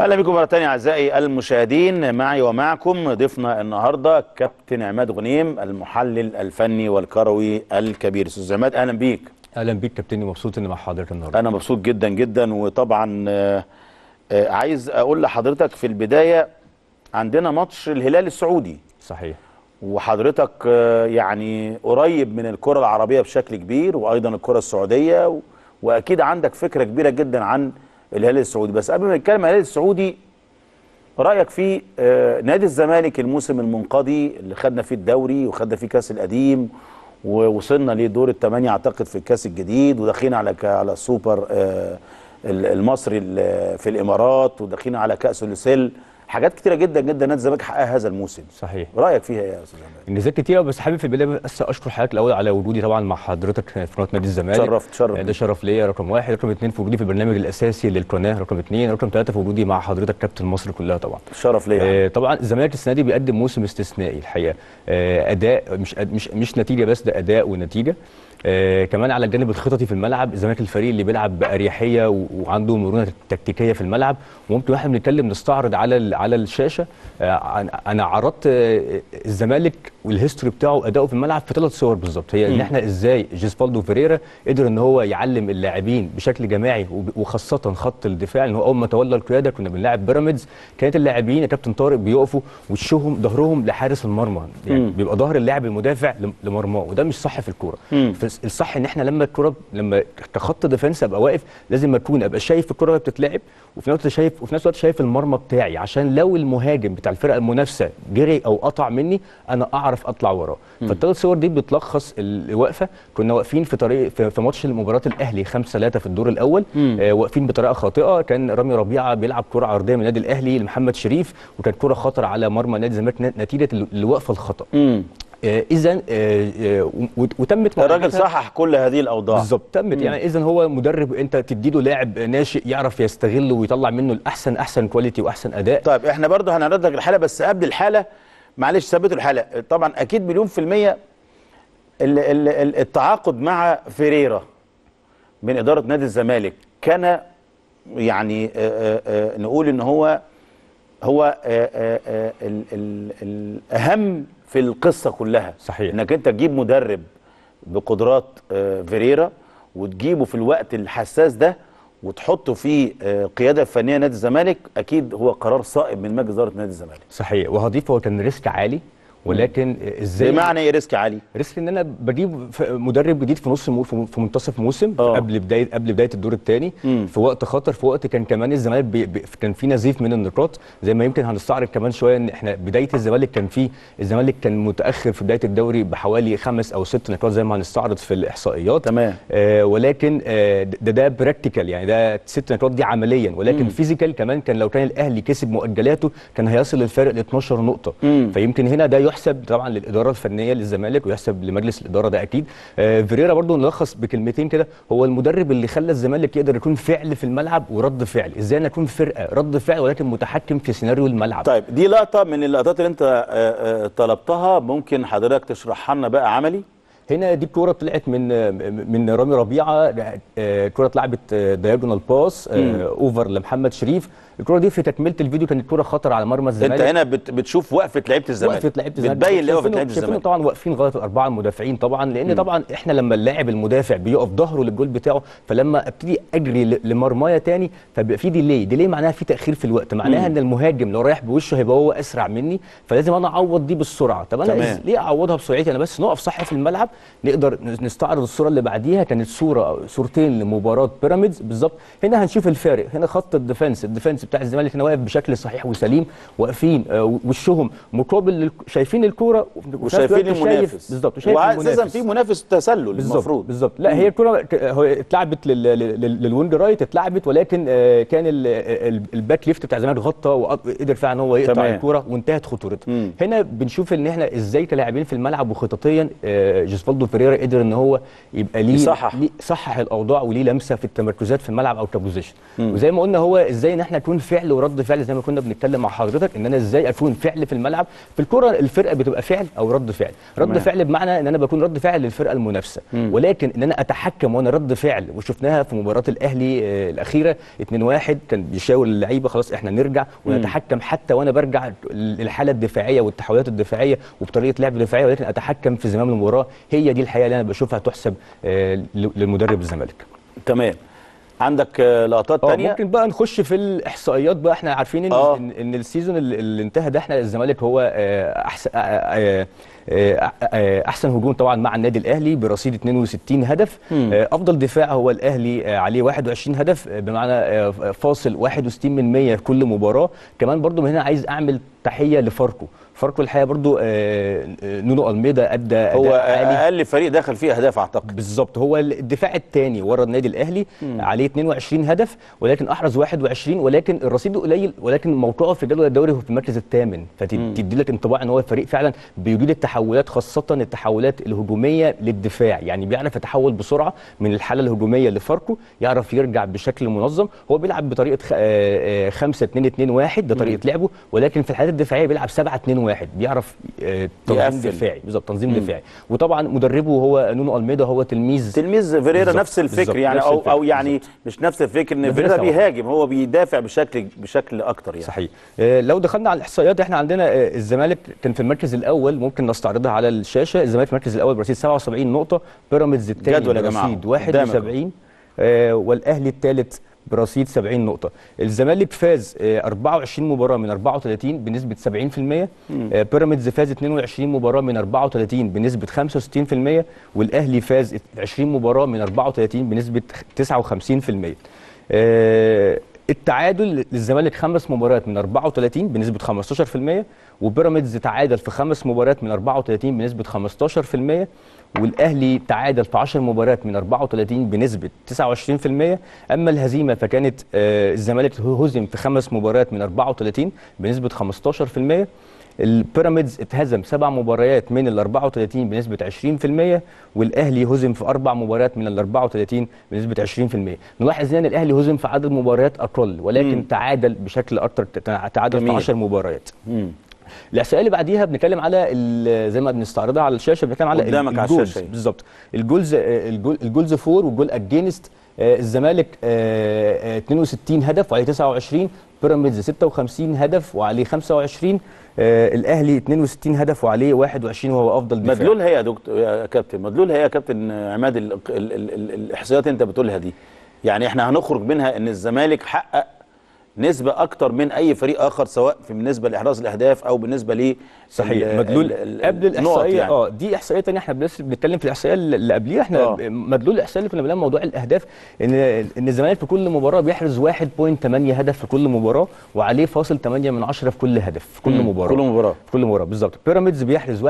اهلا بكم مره ثانيه اعزائي المشاهدين معي ومعكم ضيفنا النهارده كابتن عماد غنيم المحلل الفني والكروي الكبير استاذ عماد اهلا بيك اهلا بيك كابتني مبسوط اني مع حضرتك النهارده انا مبسوط جدا جدا وطبعا آه، آه، عايز اقول لحضرتك في البدايه عندنا ماتش الهلال السعودي صحيح وحضرتك آه، يعني قريب من الكره العربيه بشكل كبير وايضا الكره السعوديه و... واكيد عندك فكره كبيره جدا عن الهلال السعودي بس قبل ما نتكلم عن الهلال السعودي رايك في آه، نادي الزمالك الموسم المنقضي اللي خدنا فيه الدوري وخدنا فيه كاس القديم ووصلنا لدور الثمانيه اعتقد في الكاس الجديد وداخلين على ك- على السوبر آه، ال- المصري ال- في الامارات وداخلين على كاس السل حاجات كتيره جدا جدا نادي الزمالك حققها هذا الموسم صحيح رايك فيها ايه يا استاذ عماد النزات كتيره بس حابب في البدايه بس اشكر حضرتك الاول على وجودي طبعا مع حضرتك في قناه نادي الزمالك تشرفت- تشرف ده شرف ليا رقم واحد رقم اثنين في وجودي في البرنامج الاساسي للقناه رقم اثنين رقم ثلاثه في وجودي مع حضرتك كابتن مصر كلها طبعا شرف ليا آه، طبعا الزمالك السنه دي بيقدم موسم استثنائي الحقيقه آه، اداء مش مش مش نتيجه بس ده اداء ونتيجه آه، كمان على الجانب الخططي في الملعب الزمالك الفريق اللي بيلعب باريحيه و- وعنده مرونه تكتيكيه في الملعب وممكن واحنا بنتكلم نستعرض على ال- على الشاشه آه، عن- انا عرضت آه، الزمالك والهيستوري بتاعه واداؤه في الملعب في ثلاث صور بالظبط هي ان احنا ازاي جيسبالدو فيريرا قدر ان هو يعلم اللاعبين بشكل جماعي وب- وخاصه خط الدفاع ان هو اول ما تولى القياده كنا بنلاعب بيراميدز كانت اللاعبين يا كابتن طارق بيقفوا وشهم ظهرهم لحارس المرمى يعني مم. بيبقى ظهر اللاعب المدافع لم- لمرماه وده مش صح في الكوره مم. فالصح ان احنا لما الكوره لما كخط ديفنس ابقى واقف لازم اكون ابقى شايف الكوره وهي بتتلعب وفي نفس الوقت شايف وفي نفس الوقت شايف المرمى بتاعي عشان لو المهاجم بتاع الفرقه المنافسه جري او قطع مني انا اعرف اطلع وراه فالثلاث صور دي بتلخص الوقفه كنا واقفين في طريق في, في ماتش مباراه الاهلي 5 3 في الدور الاول مم. آه واقفين بطريقه خاطئه كان رامي ربيعه بيلعب كره عرضيه من النادي الاهلي لمحمد شريف وكانت كره خطر على مرمى نادي الزمالك نتيجه الوقفه الخطا امم اذا وتمت الراجل معالجتها- صحح كل هذه الاوضاع بالظبط تمت يعني اذا هو مدرب انت تديله لاعب ناشئ يعرف يستغله ويطلع منه الاحسن احسن كواليتي واحسن اداء طيب احنا برضه هنعرض لك الحاله بس قبل الحاله معلش ثبتوا الحاله طبعا اكيد مليون في الميه ال- ال- ال- التعاقد مع فيريرا من اداره نادي الزمالك كان يعني آه، آه، آه، نقول ان هو هو آه، آه، آه، ال- ال- الاهم في القصه كلها صحيح. انك انت تجيب مدرب بقدرات آه، فيريرا وتجيبه في الوقت الحساس ده وتحطه في آه، قياده فنيه نادي الزمالك اكيد هو قرار صائب من مجلس اداره نادي الزمالك صحيح وهضيف هو كان ريسك عالي ولكن ازاي بمعنى ايه ريسك عالي ريسك ان انا بجيب ف- مدرب جديد في نص مو- في في منتصف موسم آه. قبل بدايه قبل بدايه الدور الثاني مم. في وقت خطر في وقت كان كمان الزمالك بي بي كان في نزيف من النقاط زي ما يمكن هنستعرض كمان شويه ان احنا بدايه الزمالك كان في الزمالك كان متاخر في بدايه الدوري بحوالي خمس او ست نقاط زي ما هنستعرض في الاحصائيات تمام. آه ولكن آه ده ده براكتيكال يعني ده ست نقاط دي عمليا ولكن فيزيكال كمان كان لو كان الاهلي كسب مؤجلاته كان هيصل الفارق ل 12 نقطه مم. فيمكن هنا ده يحسب طبعا للاداره الفنيه للزمالك ويحسب لمجلس الاداره ده اكيد آه فيريرا برضو نلخص بكلمتين كده هو المدرب اللي خلى الزمالك يقدر يكون فعل في الملعب ورد فعل ازاي انا اكون فرقه رد فعل ولكن متحكم في سيناريو الملعب طيب دي لقطه من اللقطات اللي انت آه، آه، طلبتها ممكن حضرتك تشرحها لنا بقى عملي هنا دي الكوره طلعت من من رامي ربيعه آه، الكوره اتلعبت دايجونال باس اوفر لمحمد شريف الكوره دي في تكمله الفيديو كانت كوره خطر على مرمى الزمالك انت هنا بت- بتشوف وقفه لعيبه الزمالك وقفه لعيبه الزمالك بتبين ليه وقفه شايفينه- لعيبه شايفينه الزمالك طبعا واقفين غلط الاربعه المدافعين طبعا لان طبعا احنا لما اللاعب المدافع بيقف ظهره للجول بتاعه فلما ابتدي اجري ل- لمرمايه تاني فبيبقى في ديلي ديلي معناها في تاخير في الوقت معناها ان المهاجم لو رايح بوشه هيبقى هو اسرع مني فلازم انا اعوض دي بالسرعه طب انا تمام. إز- ليه اعوضها بسرعتي انا بس نقف صح في الملعب نقدر نستعرض الصوره اللي بعديها كانت صوره صورتين لمباراه بيراميدز بالظبط هنا هنشوف الفارق هنا خط الديفنس الديفنس بتاع الزمالك هنا واقف بشكل صحيح وسليم واقفين آه، وشهم مقابل لل- شايفين الكوره وفي نفس وشايفين الوقت شايف- المنافس بالظبط وشايف واساسا المنافس في منافس تسلل بالظبط المفروض بالظبط لا هي الكره ك- هو اتلعبت لل- لل- لل- للوينج رايت اتلعبت ولكن آه، كان ال- ال- الباك ليفت بتاع الزمالك غطى وقدر فعلا ان هو يقطع تمام. الكره وانتهت خطورتها مم. هنا بنشوف ان احنا ازاي كلاعبين في الملعب وخططيا آه، جوزفالدو اوسفالدو فيريرا قدر ان هو يبقى ليه يصحح. ليه صحح الاوضاع وليه لمسه في التمركزات في الملعب او كبوزيشن وزي ما قلنا هو ازاي ان احنا نكون فعل ورد فعل زي ما كنا بنتكلم مع حضرتك ان انا ازاي اكون فعل في الملعب في الكره الفرقه بتبقى فعل او رد فعل رد تمام. فعل بمعنى ان انا بكون رد فعل للفرقه المنافسه ولكن ان انا اتحكم وانا رد فعل وشفناها في مباراه الاهلي آه، الاخيره 2-1 كان بيشاور اللعيبه خلاص احنا نرجع ونتحكم حتى وانا برجع للحاله الدفاعيه والتحولات الدفاعيه وبطريقه لعب دفاعيه ولكن اتحكم في زمام المباراه هي دي الحقيقه اللي انا بشوفها تحسب آه، للمدرب الزمالك تمام عندك آه، لقطات اه تانية ممكن بقى نخش في الاحصائيات بقى احنا عارفين ان آه. ان, إن السيزون اللي اللي انتهى ده احنا الزمالك هو آه، احسن آه، آه، آه، آه، احسن هجوم طبعا مع النادي الاهلي برصيد 62 هدف آه، افضل دفاع هو الاهلي آه، عليه 21 هدف آه، بمعنى آه، فاصل 61 من 100 في كل مباراه كمان برضو من هنا عايز اعمل تحيه لفاركو فاركو الحقيقه برضو آه، آه، نونو الميدا ادى هو أداء عالي اقل فريق دخل فيه اهداف اعتقد بالظبط هو الدفاع الثاني ورا النادي الاهلي عليه 22 هدف ولكن احرز 21 ولكن الرصيد قليل ولكن موقعه في جدول الدوري هو في المركز الثامن فتدي لك انطباع ان هو فريق فعلا بيجيد التحولات خاصه التحولات الهجوميه للدفاع يعني بيعرف يتحول بسرعه من الحاله الهجوميه لفاركو يعرف يرجع بشكل منظم هو بيلعب بطريقه 5 2 2 1 ده طريقه لعبه ولكن في الحالات الدفاعيه بيلعب 7 2 1 بيعرف آه، تنظيم يقفل. دفاعي بالظبط تنظيم دفاعي وطبعا مدربه هو نونو الميدا هو تلميذ تلميذ فيريرا بالظبط، نفس الفكر بالظبط، يعني نفس او الفكر، او يعني بالظبط. مش نفس الفكر ان مدرسة فيريرا واحدة. بيهاجم هو بيدافع بشكل بشكل اكتر يعني صحيح آه، لو دخلنا على الاحصائيات احنا عندنا آه، الزمالك كان في المركز الاول ممكن نستعرضها على الشاشه الزمالك في المركز الاول برصيد 77 نقطه بيراميدز الثاني جدول يا جماعة. برصيد قدامك. 71 آه، والاهلي الثالث برصيد 70 نقطة الزمالك فاز آه، 24 مباراة من 34 بنسبة 70% آه، بيراميدز فاز 22 مباراة من 34 بنسبة 65% والأهلي فاز 20 مباراة من 34 بنسبة 59% آه، التعادل للزمالك خمس مباريات من 34 بنسبة 15% وبيراميدز تعادل في خمس مباريات من 34 بنسبة 15% والاهلي تعادل في 10 مباريات من 34 بنسبه 29% اما الهزيمه فكانت آه، الزمالك هزم في خمس مباريات من 34 بنسبه 15% البيراميدز اتهزم سبع مباريات من ال 34 بنسبه 20% والاهلي هزم في اربع مباريات من ال 34 بنسبه 20% نلاحظ ان الاهلي هزم في عدد مباريات اقل ولكن مم. تعادل بشكل اكتر تعادل في جميل. 10 مباريات مم. الاحصائيه اللي بعديها بنتكلم على ال- زي ما بنستعرضها على الشاشه بنتكلم على قدامك على الجولز. الشاشة اهي. بالظبط الجولز آه، الجول الجولز فور والجول اجينست الزمالك آه، آه، 62 هدف وعليه 29 بيراميدز 56 هدف وعليه 25 آه، الاهلي 62 هدف وعليه 21 وهو افضل دفاع مدلول هي يا دكتور يا كابتن مدلول هي يا كابتن عماد ال ال ال ال الاحصائيات اللي انت بتقولها دي يعني احنا هنخرج منها ان الزمالك حقق نسبة أكتر من أي فريق آخر سواء في بالنسبة لإحراز الأهداف أو بالنسبة ل صحيح ال- مدلول ال- ال- قبل النقط الاحصائيه يعني. اه دي احصائيه ثانيه احنا بس بنتكلم في الاحصائيه اللي قبليها احنا آه. مدلول الاحصائيه اللي كنا بنتكلم موضوع الاهداف ان ان الزمالك في كل مباراه بيحرز 1.8 هدف في كل مباراه وعليه فاصل 8 من 10 في كل هدف في كل مم. مباراه كل مباراة. في كل مباراه بالظبط بيراميدز بيحرز 1.6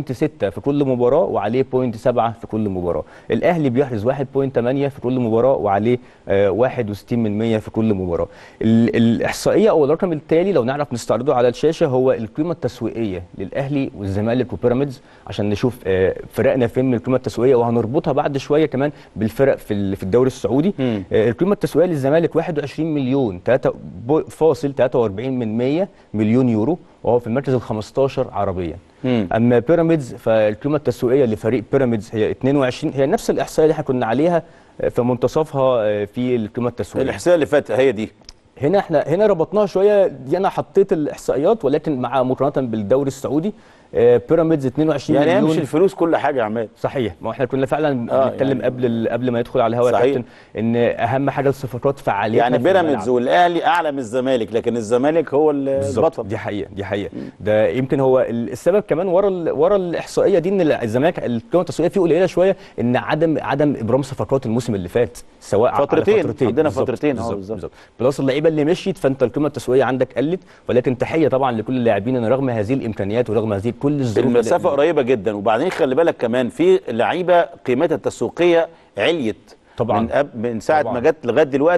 في كل مباراه وعليه 0.7 في كل مباراه الاهلي بيحرز 1.8 في كل مباراه وعليه آه 61 من 100 في كل مباراه ال- الاحصائيه او الرقم التالي لو نعرف نستعرضه على الشاشه هو القيمه التسويقيه للاهلي والزمالك وبيراميدز عشان نشوف آه فرقنا فين من القيمه التسويقيه وهنربطها بعد شويه كمان بالفرق في ال- في الدوري السعودي مم. آه القيمه التسويقيه للزمالك 21 مليون 3 بو- فاصل 43 من 100 مليون يورو وهو في المركز ال 15 عربيا مم. اما بيراميدز فالقيمه التسويقيه لفريق بيراميدز هي 22 هي نفس الاحصائيه اللي احنا كنا عليها آه، في منتصفها آه، في القيمه التسويقيه الإحصائية اللي فاتت هي دي هنا احنا هنا ربطناها شويه دي انا حطيت الاحصائيات ولكن مع مقارنه بالدوري السعودي آه، بيراميدز 22 يعني هي مليون مش الفلوس كل حاجة يا عماد صحيح ما احنا كنا فعلا آه، بنتكلم يعني- قبل ال- قبل ما يدخل على الهواء يا صحيح. كابتن ان اهم حاجه الصفقات فعاليتها يعني في بيراميدز الملعب. والأهلي أعلى من الزمالك لكن الزمالك هو ال- بالظبط البطل دي حقيقه دي حقيقه ده يمكن هو ال- السبب كمان ورا ال- ورا الاحصائيه دي ان الزمالك القيمه التسويقيه فيه قليله شويه ان عدم عدم ابرام صفقات الموسم اللي فات سواء على فترتين. فترتين عندنا بالظبط، فترتين، آه، بالظبط بالظبط. بالظبط بلس اللعيبه اللي مشيت فانت القيمه التسويقيه عندك قلت ولكن تحيه طبعا لكل اللاعبين ان رغم هذه الامكانيات ورغم هذه كل الظروف اللي- المسافة قريبة جدا وبعدين خلي بالك كمان في لعيبة قيمتها التسويقية عليت طبعاً. من أب من ساعة طبعاً. ما جت لغاية دلوقتي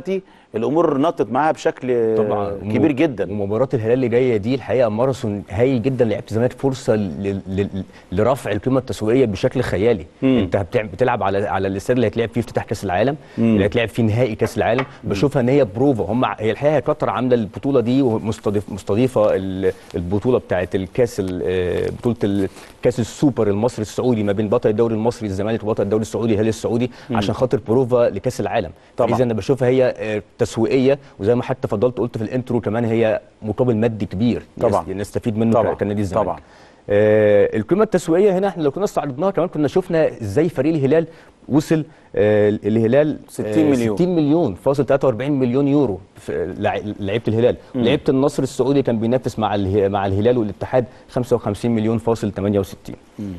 الامور نطت معاها بشكل طبعا كبير جدا ومباراه الهلال اللي جايه دي الحقيقه ماراثون هايل جدا لعيبه الزمالك فرصه ل... ل... لرفع القيمه التسويقيه بشكل خيالي مم. انت بتع- بتلعب على على الاستاد اللي هيتلعب فيه افتتاح كاس العالم اللي هيتلعب فيه نهائي كاس العالم بشوفها ان هي بروفا هم ع- هي الحقيقه قطر عامله البطوله دي ومستضيف مستضيفه ال- البطوله بتاعه الكاس ال- آه، بطوله ال- كاس السوبر المصري السعودي ما بين بطل الدوري المصري الزمالك وبطل الدوري السعودي الهلال السعودي عشان خاطر بروفا لكاس العالم طبعا. اذا انا بشوفها هي آه، تسويقيه وزي ما حتى فضلت قلت في الانترو كمان هي مقابل مادي كبير طبعا. نس- نستفيد منه طبعا. ك- كنادي الزمالك طبعا. آه القيمه التسويقيه هنا احنا لو كنا استعرضناها كمان كنا شفنا ازاي فريق الهلال وصل آه الهلال 60 مليون. 60 مليون فاصل 43 مليون يورو في لع- لعيبه الهلال لعيبه النصر السعودي كان بينافس مع اله- مع الهلال والاتحاد 55 مليون فاصل 68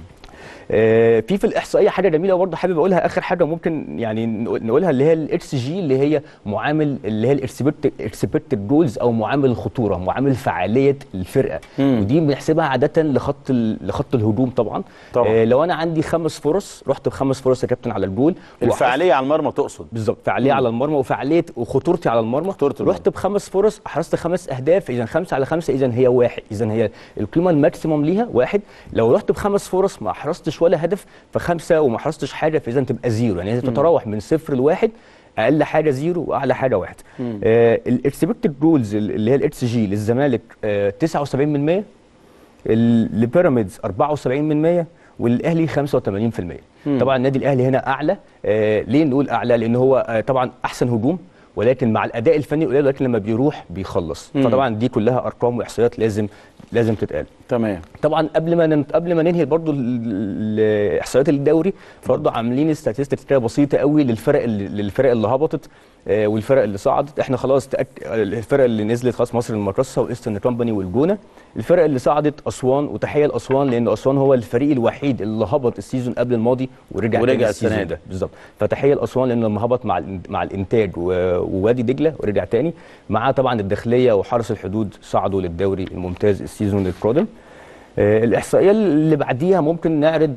آه، في في الاحصائيه حاجه جميله برضه حابب اقولها اخر حاجه ممكن يعني نقول- نقولها اللي هي الاكس جي اللي هي معامل اللي هي الاكسبكتد جولز او معامل الخطوره معامل فعاليه الفرقه مم. ودي بنحسبها عاده لخط ال- لخط الهجوم طبعا طبعا. آه لو انا عندي خمس فرص رحت بخمس فرص يا كابتن على الجول وأحط- الفعاليه على المرمى تقصد بالظبط فعاليه على المرمى وفعاليه وخطورتي على المرمى خطورة المرمى. رحت بخمس فرص احرزت خمس اهداف اذا خمسه على خمسه اذا هي واحد اذا هي القيمه الماكسيموم ليها واحد لو رحت بخمس فرص ما احرزتش ولا هدف فخمسه وما احرزتش حاجه فاذا تبقى زيرو يعني هي تتراوح من صفر لواحد اقل حاجه زيرو واعلى حاجه واحد آه الاكسبكتد جولز اللي هي الاكس جي للزمالك آه 79% ال- لبيراميدز 74% والاهلي 85% طبعا النادي الاهلي هنا اعلى آه ليه نقول اعلى لان هو آه طبعا احسن هجوم ولكن مع الاداء الفني قليل ولكن لما بيروح بيخلص مم. فطبعا دي كلها ارقام واحصائيات لازم لازم تتقال تمام طبعا قبل ما نن... قبل ما ننهي برضو ال- ال- احصائيات الدوري برضو عاملين استاتستكس كده بسيطه قوي للفرق اللي للفرق اللي هبطت آه، والفرق اللي صعدت احنا خلاص تأك... الفرق اللي نزلت خلاص مصر المقاصه وايسترن كومباني والجونه الفرق اللي صعدت اسوان وتحيه لاسوان لان اسوان هو الفريق الوحيد اللي هبط السيزون قبل الماضي ورجع ورجع تاني السنة السيزون دي. ده بالظبط فتحيه لاسوان لان لما هبط مع الإن- مع الانتاج و- ووادي دجله ورجع تاني مع طبعا الداخليه وحرس الحدود صعدوا للدوري الممتاز السيزون القادم آه، الاحصائيه اللي بعديها ممكن نعرض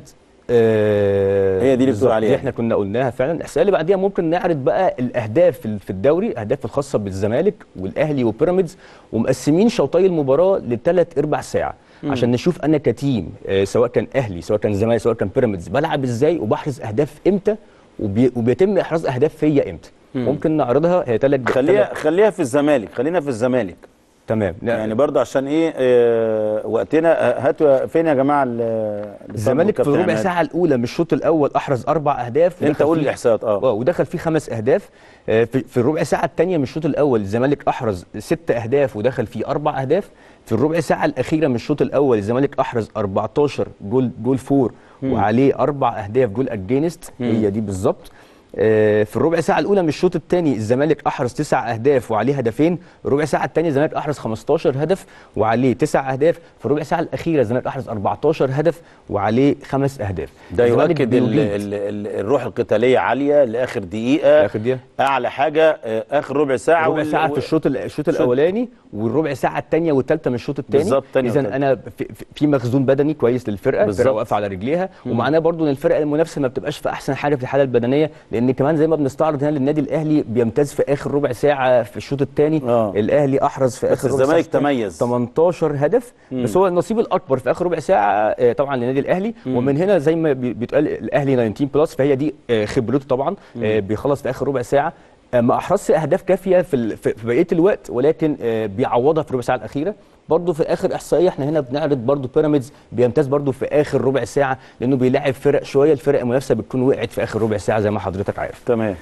آه، هي دي اللي بتقول بالظبط، عليها. دي احنا كنا قلناها فعلا الاحصائيه اللي بعديها ممكن نعرض بقى الاهداف في- في الدوري الاهداف الخاصه بالزمالك والاهلي وبيراميدز ومقسمين شوطي المباراه لثلاث ارباع ساعه عشان نشوف انا كتيم آه، سواء كان اهلي سواء كان زمالك سواء كان بيراميدز بلعب ازاي وبحرز اهداف امتى وبي وبيتم احراز اهداف فيا امتى ممكن نعرضها هي ثلاث خليها خليها في الزمالك خلينا في الزمالك تمام يعني برضه عشان ايه آه وقتنا آه، هاتوا فين يا جماعه ال- اللي الزمالك في طلبوا الربع كابتن ساعه الاولى من الشوط الاول احرز اربع اهداف انت ودخل قول فيه- الاحصائيات اه اه ودخل فيه خمس اهداف آه، في في الربع ساعه الثانيه من الشوط الاول الزمالك احرز ست اهداف ودخل فيه اربع اهداف في الربع ساعه الاخيره من الشوط الاول الزمالك احرز 14 جول جول فور وعليه اربع اهداف جول اجينست هي دي بالظبط آه، في الربع ساعه الاولى من الشوط الثاني الزمالك احرز تسع اهداف وعليه هدفين الربع ساعه الثانيه الزمالك احرز 15 هدف وعليه تسع اهداف في الربع ساعه الاخيره الزمالك احرز 14 هدف وعليه خمس اهداف ده الزمالك يؤكد ال بيجيد. ال ال الروح القتاليه عاليه لاخر دقيقه آخر دقيقة. اعلى حاجه آه، اخر ربع ساعه ربع وال- ساعه و- في الشوط ال- الشوط الاولاني والربع ساعه الثانيه والثالثه من الشوط الثاني بالظبط، تانية اذا والتالتة. انا في, في- في مخزون بدني كويس للفرقه بالظبط. الفرقه واقفه على رجليها ومعناه برضو ان الفرقه المنافسه ما بتبقاش في احسن حاجه في الحاله البدنيه لان كمان زي ما بنستعرض هنا للنادي الاهلي بيمتاز في اخر ربع ساعه في الشوط الثاني آه. الاهلي احرز في بس اخر ربع الزمالك ساعة تميز. 18 هدف بس هو النصيب الاكبر في اخر ربع ساعه آه، طبعا للنادي الاهلي ومن هنا زي ما بي- بيتقال الاهلي 19 بلس فهي دي آه، خبرته طبعا آه، بيخلص في اخر ربع ساعه آه، ما احرزش اهداف كافيه في ال- في في بقيه الوقت ولكن آه، بيعوضها في الربع ساعه الاخيره برضه في اخر احصائيه احنا هنا بنعرض برضه بيراميدز بيمتاز برضه في اخر ربع ساعه لانه بيلاعب فرق شويه الفرق المنافسه بتكون وقعت في اخر ربع ساعه زي ما حضرتك عارف تمام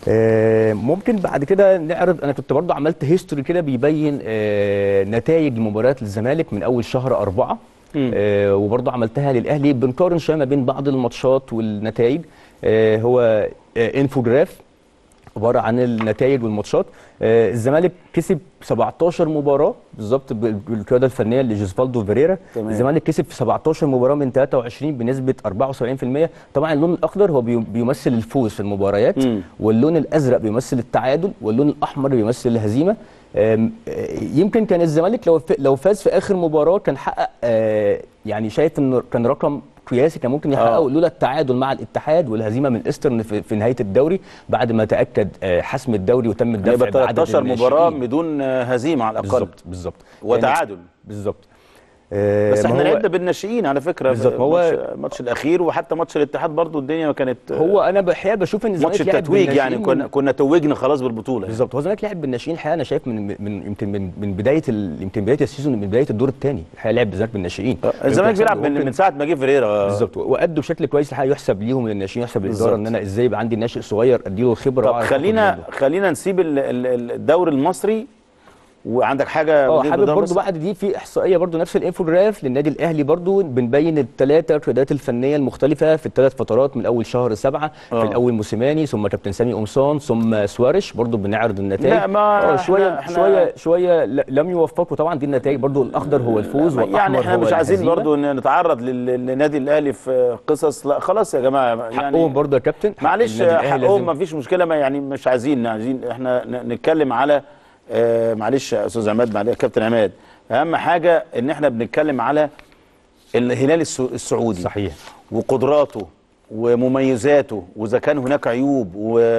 آه، ممكن بعد كده نعرض انا كنت برضو عملت هيستوري كده بيبين آه، نتائج مباريات الزمالك من اول شهر أربعة مم. آه، وبرضو عملتها للاهلي بنقارن شويه ما بين بعض الماتشات والنتائج آه، هو آه، انفوجراف عباره عن النتائج والماتشات آه، الزمالك كسب 17 مباراه بالظبط بال- بالقياده الفنيه لجوزفالدو فيريرا تمام. الزمالك كسب في 17 مباراه من 23 بنسبه 74% طبعا اللون الاخضر هو بي- بيمثل الفوز في المباريات مم. واللون الازرق بيمثل التعادل واللون الاحمر بيمثل الهزيمه آم، آه، يمكن كان الزمالك لو ف- لو فاز في اخر مباراه كان حقق آه، يعني شايف انه كان رقم قياسي كان ممكن يحققه لولا التعادل مع الاتحاد والهزيمه من ايسترن في, في نهايه الدوري بعد ما تاكد آه، حسم الدوري وتم الدفع هيبقى بعدد 13 مباراه الناشئين. بدون آه، هزيمه على الاقل بالظبط بالظبط وتعادل بالظبط آه، بس ما احنا هو- لعبنا بالناشئين على فكره بالظبط، في هو- الماتش- الماتش الاخير وحتى ماتش الاتحاد برضو الدنيا ما كانت هو انا بحقيقه بشوف ان ماتش الزمالك لعب التتويج يعني بالناشئين كنا كنا توجنا خلاص بالبطوله يعني. بالظبط هو الزمالك لعب بالناشئين الحقيقه انا شايف من من يمكن من, من بدايه ال- يمكن بدايه السيزون من بدايه الدور الثاني الحقيقه لعب الزمالك بالناشئين الزمالك يمكن بيلعب من, ممكن- من ساعه ما جه فيريرا بالظبط وادوا بشكل كويس الحقيقه يحسب ليهم للناشئين يحسب للاداره بالظبط. ان انا ازاي يبقى عندي ناشئ صغير اديله الخبره طب وأعرف آخد خلينا منه. خلينا نسيب ال- ال- الدوري المصري وعندك حاجه اه بالنسبة حابب للدوري برضو المصري؟ بعد دي في احصائيه برضو نفس الانفوجراف للنادي الاهلي برضو بنبين الثلاثه القيادات الفنيه المختلفه في الثلاث فترات من اول شهر سبعه آه. في الاول موسيماني ثم كابتن سامي قمصان ثم سوارش برضو بنعرض النتائج لا، ما اه إحنا- شويه إحنا- شويه شويه ل- لم يوفقوا طبعا دي النتائج برضو الاخضر هو الفوز يعني والاحمر احنا هو مش عايزين الهزيمة. برضو ان نتعرض لل- للنادي الاهلي في قصص لا خلاص يا جماعه يعني حقهم برضو يا كابتن حق معلش النادي الأهلي حقهم لازم- ما فيش مشكله ما يعني مش عايزين عايزين احنا ن- نتكلم على آه معلش يا استاذ عماد معلش يا كابتن عماد اهم حاجه ان احنا بنتكلم على الهلال السو- السعودي صحيح وقدراته ومميزاته واذا كان هناك عيوب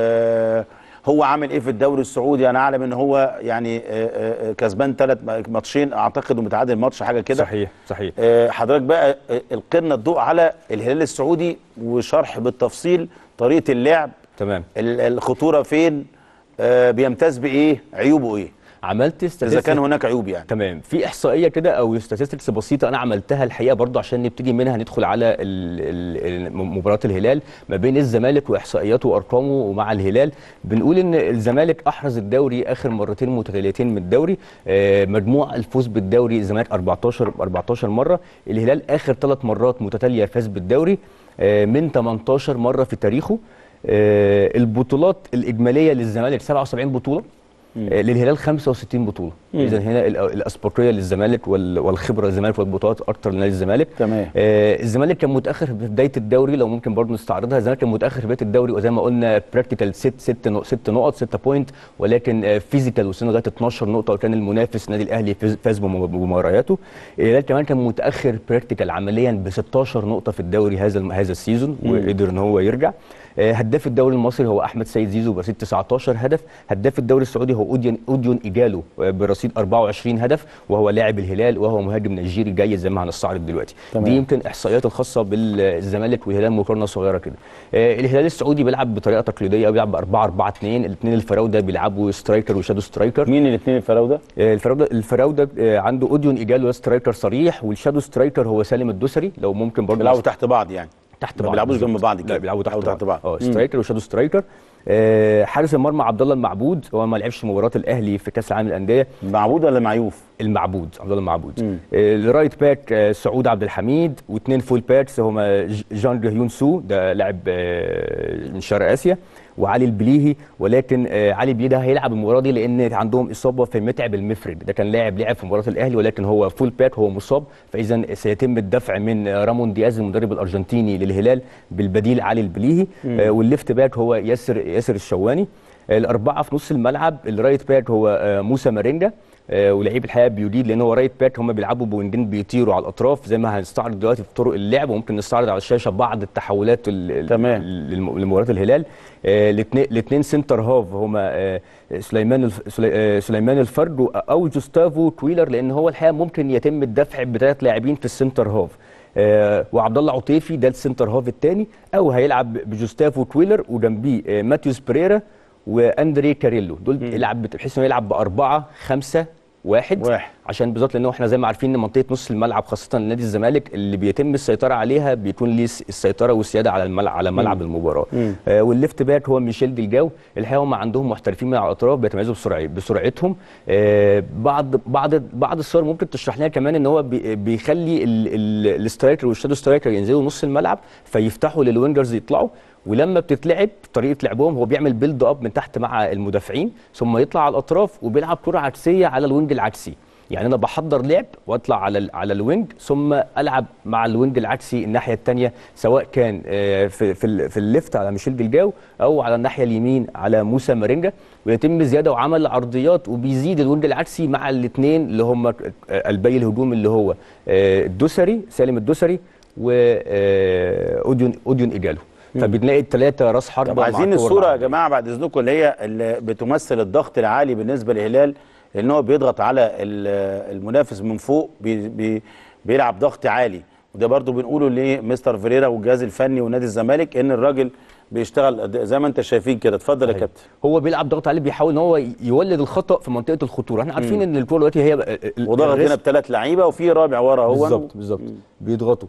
وهو عامل ايه في الدوري السعودي انا اعلم ان هو يعني آه، آه، آه، كسبان ثلاث ماتشين اعتقد ومتعادل ماتش حاجه كده صحيح صحيح آه، حضرتك بقى آه، القرنا الضوء على الهلال السعودي وشرح بالتفصيل طريقه اللعب تمام ال- الخطوره فين آه، بيمتاز بايه عيوبه ايه عملت اذا كان statistics- هناك عيوب يعني تمام في احصائيه كده او statistics بسيطه انا عملتها الحقيقه برضو عشان نبتدي منها ندخل على ال- ال- ال- مباراه الهلال ما بين الزمالك واحصائياته وارقامه ومع الهلال بنقول ان الزمالك احرز الدوري اخر مرتين متتاليتين من الدوري آه، مجموع الفوز بالدوري الزمالك 14 14 مره الهلال اخر ثلاث مرات متتاليه فاز بالدوري آه، من 18 مره في تاريخه آه، البطولات الاجماليه للزمالك 77 بطوله آه، للهلال 65 بطوله اذا هنا ال- الاسبقيه للزمالك وال- والخبره للزمالك والبطولات اكتر لنادي الزمالك تمام. آه الزمالك كان متاخر في بدايه الدوري لو ممكن برضه نستعرضها الزمالك كان متاخر في بدايه الدوري وزي ما قلنا براكتيكال ست ست نق- ست نقط 6 بوينت ولكن آه فيزيكال وصلنا لغايه 12 نقطه وكان المنافس النادي الاهلي فاز- فاز بم- بمبارياته الهلال كمان كان متاخر براكتيكال عمليا ب 16 نقطه في الدوري هذا الم- هذا السيزون وقدر ان هو يرجع آه، هداف الدوري المصري هو احمد سيد زيزو برصيد 19 هدف هداف الدوري السعودي هو اوديون اوديون ايجالو آه، برصيد 24 هدف وهو لاعب الهلال وهو مهاجم نيجيري جيد زي ما هنستعرض دلوقتي تمام. دي يمكن احصائيات الخاصه بالزمالك والهلال مقارنه صغيره كده آه، الهلال السعودي بيلعب بطريقه تقليديه أو بيلعب ب 4 4 2 الاثنين الفراوده بيلعبوا سترايكر وشادو سترايكر مين الاثنين الفراوده آه، الفراوده الفراوده آه، عنده اوديون ايجالو ده سترايكر صريح والشادو سترايكر هو سالم الدوسري لو ممكن برضه بيلعبوا تحت بعض يعني تحت ما بعض بيلعبوش بالظبط. جنب بعض كده لا بيلعبوا تحت, بيلعبوا تحت بعض. اه مم. سترايكر وشادو سترايكر آه حارس المرمى عبد الله المعبود هو ما لعبش مباراه الاهلي في كاس العالم للانديه معبود ولا معيوف المعبود عبد الله المعبود مم. آه الرايت باك آه سعود عبد الحميد واثنين فول باكس هما ج- جان هيون سو ده لاعب آه من شرق اسيا وعلي البليهي ولكن آه علي البليهي ده هيلعب المباراه دي لان عندهم اصابه في متعب المفرد ده كان لاعب لعب في مباراه الاهلي ولكن هو فول باك هو مصاب فاذا سيتم الدفع من آه، رامون دياز المدرب الارجنتيني للهلال بالبديل علي البليهي آه والليفت باك هو ياسر ياسر الشواني الاربعه في نص الملعب الرايت باك هو آه، موسى مارينجا آه، ولعيب الحقيقه بيجيد لان هو رايت باك هم بيلعبوا بوينجين بيطيروا على الاطراف زي ما هنستعرض دلوقتي في طرق اللعب وممكن نستعرض على الشاشه بعض التحولات ال- ال- تمام. للم- لمباراه الهلال الاثنين الاثنين سنتر هاف هما آه، سليمان الف- سلي- آه، سليمان الفرج و- او جوستافو تويلر لان هو الحقيقه ممكن يتم الدفع بثلاث لاعبين في السنتر هاف آه، وعبد الله عطيفي ده السنتر هاف الثاني او هيلعب بجوستافو تويلر وجنبيه آه، ماتيوس بريرا واندري كاريلو دول يلعب بحيث انه يلعب باربعه خمسه واحد, واحد. عشان بالظبط لانه احنا زي ما عارفين ان منطقه نص الملعب خاصه نادي الزمالك اللي بيتم السيطره عليها بيكون ليه السيطره والسياده على الملعب على ملعب المباراه آه والليفت باك هو ميشيل ديلجاو الحقيقه هم عندهم محترفين من على الاطراف بيتميزوا بسرعه بسرعتهم آه بعض بعض بعض الصور ممكن تشرح لنا كمان ان هو بي- بيخلي ال- ال- السترايكر والشادو سترايكر ينزلوا نص الملعب فيفتحوا للوينجرز يطلعوا ولما بتتلعب طريقه لعبهم هو بيعمل بيلد اب من تحت مع المدافعين ثم يطلع على الاطراف وبيلعب كره عكسيه على الوينج العكسي يعني انا بحضر لعب واطلع على ال- على الوينج ثم العب مع الوينج العكسي الناحيه الثانيه سواء كان آه، في في, ال- في الليفت على ميشيل ديلجاو او على الناحيه اليمين على موسى مارينجا ويتم زياده وعمل عرضيات وبيزيد الوينج العكسي مع الاثنين اللي هم آه، قلبي الهجوم اللي هو آه، الدوسري سالم الدوسري واوديون اوديون ايجالو فبنلاقي الثلاثه راس حربه طب مع عايزين القوة الصوره يا العرضية. جماعه بعد اذنكم اللي هي اللي بتمثل الضغط العالي بالنسبه للهلال لان هو بيضغط على ال- المنافس من فوق بي بي بيلعب ضغط عالي وده برضو بنقوله لمستر فيريرا والجهاز الفني ونادي الزمالك ان الراجل بيشتغل زي ما انت شايفين كده اتفضل يا صحيح. كابتن هو بيلعب ضغط عليه بيحاول ان هو يولد الخطا في منطقه الخطوره احنا عارفين ان الكوره دلوقتي هي ال- وضغط الريسك- هنا بثلاث لعيبه وفي رابع ورا هو بالظبط بالظبط بيضغطوا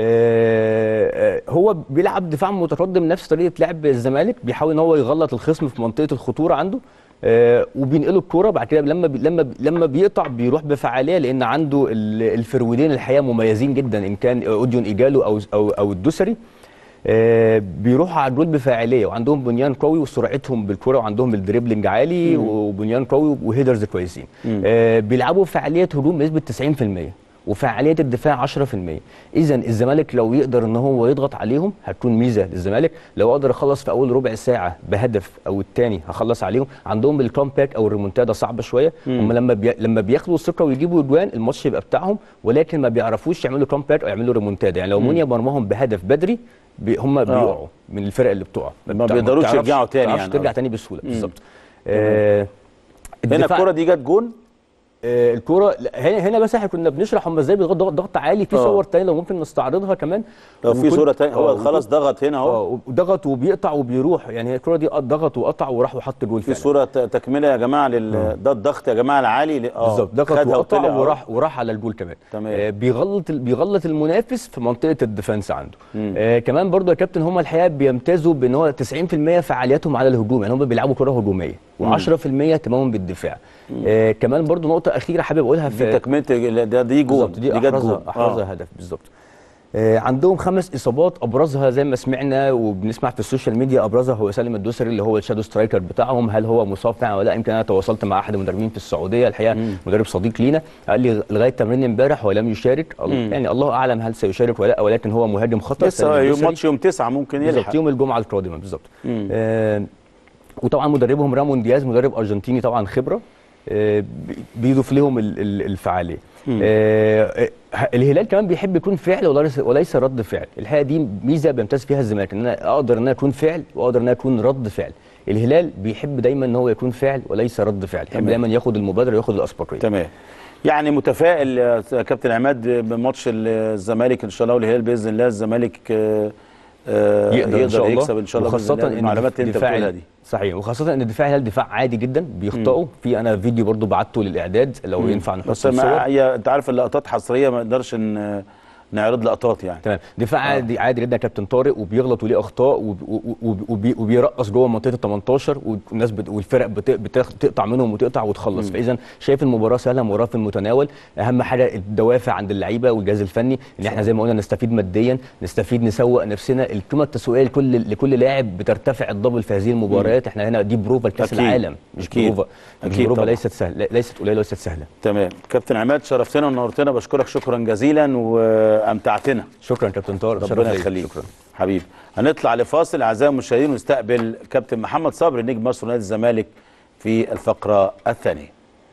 آه، آه، هو بيلعب دفاع متقدم نفس طريقه لعب الزمالك بيحاول ان هو يغلط الخصم في منطقه الخطوره عنده آه، وبينقلوا الكوره بعد كده لما بي لما بي لما بيقطع بيروح بفعاليه لان عنده ال- الفرودين الحقيقه مميزين جدا ان كان اوديون ايجالو او او او الدوسري آه، بيروحوا على الجول بفاعليه وعندهم بنيان قوي وسرعتهم بالكره وعندهم الدريبلينج عالي وبنيان قوي وهيدرز كويسين آه، بيلعبوا فعاليه هجوم بنسبه 90% وفعاليه الدفاع 10% اذا الزمالك لو يقدر ان هو يضغط عليهم هتكون ميزه للزمالك لو اقدر اخلص في اول ربع ساعه بهدف او الثاني هخلص عليهم عندهم الكومباك او الريمونتادا صعبه شويه هم لما بي... لما بياخدوا الثقه ويجيبوا اجوان الماتش يبقى بتاعهم ولكن ما بيعرفوش يعملوا كومباك او يعملوا ريمونتادا يعني لو مونيا مرماهم بهدف بدري بي هم بيقعوا من الفرق اللي بتقع ما بتع- بيقدروش بتعرفش- يرجعوا تاني بتعرفش يعني ترجع قصدك. تاني بسهوله بالظبط آه هنا الدفاع- الكره دي جت جون آه، الكوره لا، هنا هنا بس احنا كنا بنشرح هم ازاي بيضغطوا ضغط, ضغط عالي في آه. صور تانية لو ممكن نستعرضها كمان لو في وكنت- صوره تانية هو آه، خلاص ضغط هنا اهو اه وضغط وبيقطع وبيروح يعني هي الكوره دي آه، ضغط وقطع وراح وحط جول في فعلا صوره ت- تكمله يا جماعه لل ده الضغط يا جماعه العالي ل- اه بالظبط ضغط خدها وقطع وطلع، آه. وراح وراح على الجول كمان تمام. آه بيغلط ال- بيغلط المنافس في منطقه الديفنس عنده آه كمان برضو يا كابتن هم الحقيقه بيمتازوا بان هو 90% فعالياتهم على الهجوم يعني هم بيلعبوا كره هجوميه و10% اهتمامهم بالدفاع آه كمان برضو نقطه اخيره حابب اقولها دي في تكمله ال- ده دي جون بالظبط دي جت احرزها جون. احرزها آه. هدف بالظبط آه، عندهم خمس اصابات ابرزها زي ما سمعنا وبنسمع في السوشيال ميديا ابرزها هو سالم الدوسري اللي هو الشادو سترايكر بتاعهم هل هو مصاب فعلا ولا لا يمكن انا تواصلت مع احد المدربين في السعوديه الحقيقه مدرب صديق لينا قال لي لغايه تمرين امبارح هو لم يشارك يعني الله اعلم هل سيشارك ولا لا ولكن هو مهاجم خطر سالم لسه يوم الدوسري. ماتش يوم تسعة ممكن بالظبط يلحق يوم الجمعه القادمه بالظبط آه وطبعا مدربهم رامون دياز مدرب ارجنتيني طبعا خبره آه بي- بيضيف لهم ال- ال- الفعاليه آه آه، الهلال كمان بيحب يكون فعل وليس وليس رد فعل الحقيقه دي ميزه بيمتاز فيها الزمالك ان انا اقدر ان انا اكون فعل واقدر ان انا اكون رد فعل الهلال بيحب دايما ان هو يكون فعل وليس رد فعل يحب تمام. دايما ياخد المبادره وياخد الاسبقيه تمام يعني متفائل يا كابتن عماد بماتش الزمالك ان شاء الله والهلال باذن الله الزمالك آه، آه، يقدر, ان شاء الله يكسب ان شاء الله بإذن وخاصه الله ان المعلومات اللي انت دفاع بتقولها ال- دي صحيح وخاصه ان دفاع الهلال دفاع عادي جدا بيخطئوا في انا فيديو برضو بعته للاعداد لو ينفع نحط بس الصور ما هي انت عارف اللقطات حصريه ما نقدرش ن- نعرض لقطات يعني تمام دفاع عادي عادي جدا يا كابتن طارق وبيغلط وليه اخطاء وب- وب- وبي- وبيرقص جوه منطقه ال 18 والناس بت... والفرق بت... بتقطع منهم وتقطع وتخلص فاذا شايف المباراه سهله مباراه في المتناول اهم حاجه الدوافع عند اللعيبه والجهاز الفني ان احنا زي ما قلنا نستفيد ماديا نستفيد نسوق نفسنا القيمه التسويقيه لكل لكل لاعب بترتفع الدبل في هذه المباريات احنا هنا دي بروفا لكاس أكيد. العالم مش أكيد. بروفا أكيد بروفا طبعا. ليست سهله ليست قليله وليست سهله تمام كابتن عماد شرفتنا ونورتنا بشكرك شكرا جزيلا وامتعتنا شكرا كابتن طارق شرف ربنا ليا. يخليك شكرا حبيبي هنطلع لفاصل اعزائي المشاهدين ونستقبل كابتن محمد صبري نجم مصر ونادي الزمالك في الفقره الثانيه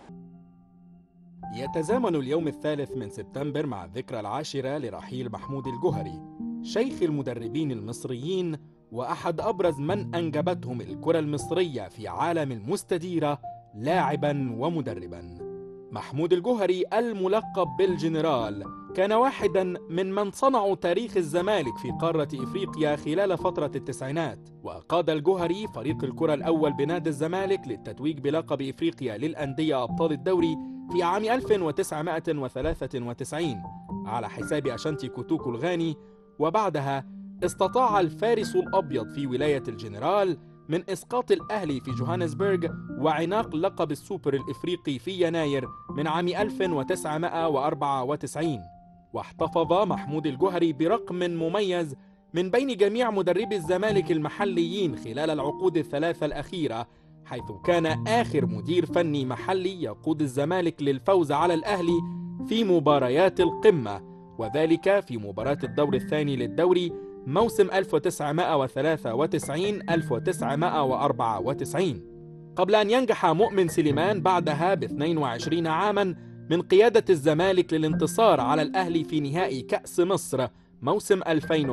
يتزامن اليوم الثالث من سبتمبر مع الذكرى العاشرة لرحيل محمود الجوهري شيخ المدربين المصريين وأحد أبرز من أنجبتهم الكرة المصرية في عالم المستديرة لاعبا ومدربا محمود الجوهري الملقب بالجنرال كان واحدا من من صنعوا تاريخ الزمالك في قارة إفريقيا خلال فترة التسعينات وقاد الجوهري فريق الكرة الأول بنادي الزمالك للتتويج بلقب إفريقيا للأندية أبطال الدوري في عام 1993 على حساب أشانتي كوتوكو الغاني وبعدها استطاع الفارس الأبيض في ولاية الجنرال من إسقاط الأهلي في جوهانسبرغ وعناق لقب السوبر الإفريقي في يناير من عام 1994 واحتفظ محمود الجوهري برقم مميز من بين جميع مدربي الزمالك المحليين خلال العقود الثلاثة الأخيرة حيث كان آخر مدير فني محلي يقود الزمالك للفوز على الأهلي في مباريات القمة وذلك في مباراة الدور الثاني للدوري موسم 1993 1994 قبل أن ينجح مؤمن سليمان بعدها ب 22 عاما من قيادة الزمالك للانتصار على الأهلي في نهائي كأس مصر موسم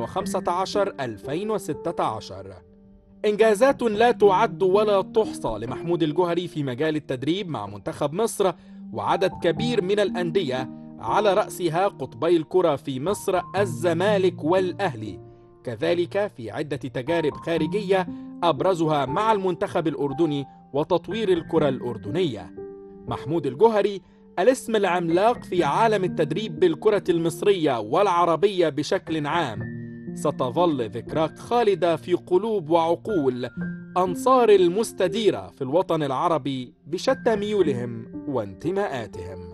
2015-2016 إنجازات لا تعد ولا تحصى لمحمود الجوهري في مجال التدريب مع منتخب مصر وعدد كبير من الأندية على رأسها قطبي الكرة في مصر الزمالك والأهلي كذلك في عدة تجارب خارجية أبرزها مع المنتخب الأردني وتطوير الكرة الأردنية محمود الجوهري الاسم العملاق في عالم التدريب بالكرة المصرية والعربية بشكل عام ستظل ذكراك خالدة في قلوب وعقول أنصار المستديرة في الوطن العربي بشتى ميولهم وانتماءاتهم